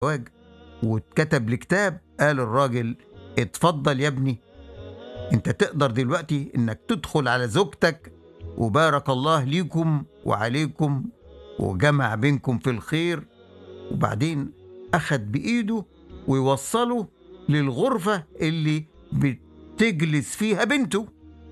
الزواج واتكتب لكتاب قال الراجل اتفضل يا ابني انت تقدر دلوقتي انك تدخل على زوجتك وبارك الله ليكم وعليكم وجمع بينكم في الخير وبعدين أخد بإيده ويوصله للغرفة اللي بتجلس فيها بنته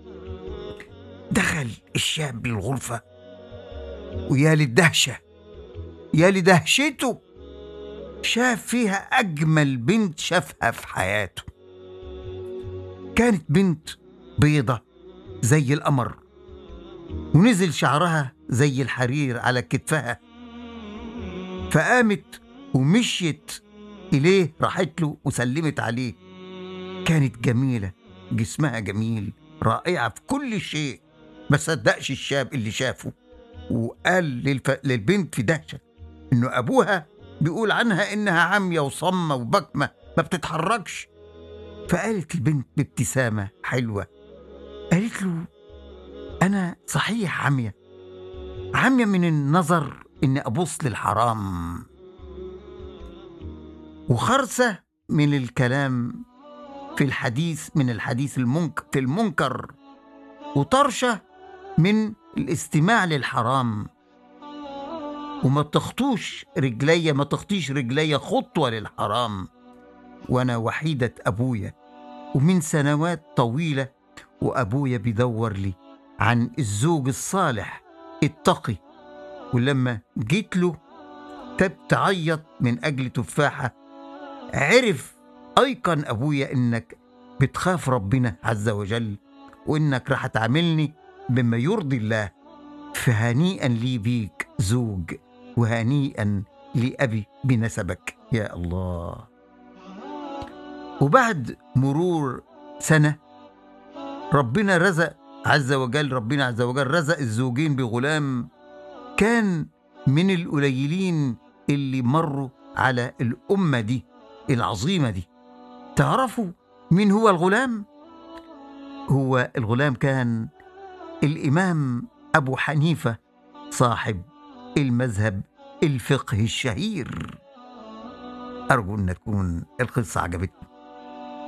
دخل الشاب للغرفة ويا للدهشة يا لدهشته شاف فيها أجمل بنت شافها في حياته كانت بنت بيضة زي القمر ونزل شعرها زي الحرير على كتفها فقامت ومشيت إليه راحت له وسلمت عليه كانت جميلة جسمها جميل رائعة في كل شيء ما صدقش الشاب اللي شافه وقال للف... للبنت في دهشة إنه أبوها بيقول عنها إنها عامية وصمة وبكمة ما بتتحركش فقالت البنت بابتسامة حلوة قالت له أنا صحيح عمية عمية من النظر إني أبص للحرام وخرسة من الكلام في الحديث من الحديث المنكر في المنكر وطرشة من الاستماع للحرام وما تخطوش رجليا ما تخطيش رجليا خطوة للحرام وأنا وحيدة أبويا ومن سنوات طويلة وأبويا بيدور لي عن الزوج الصالح التقي ولما جيت له تب تعيط من أجل تفاحة عرف أيقن أبويا إنك بتخاف ربنا عز وجل وإنك راح تعاملني بما يرضي الله فهنيئا لي بيك زوج وهنيئا لأبي بنسبك يا الله وبعد مرور سنة ربنا رزق عز وجل ربنا عز وجل رزق الزوجين بغلام كان من القليلين اللي مروا على الأمة دي العظيمة دي تعرفوا مين هو الغلام؟ هو الغلام كان الإمام أبو حنيفة صاحب المذهب الفقهي الشهير أرجو أن تكون القصة عجبتكم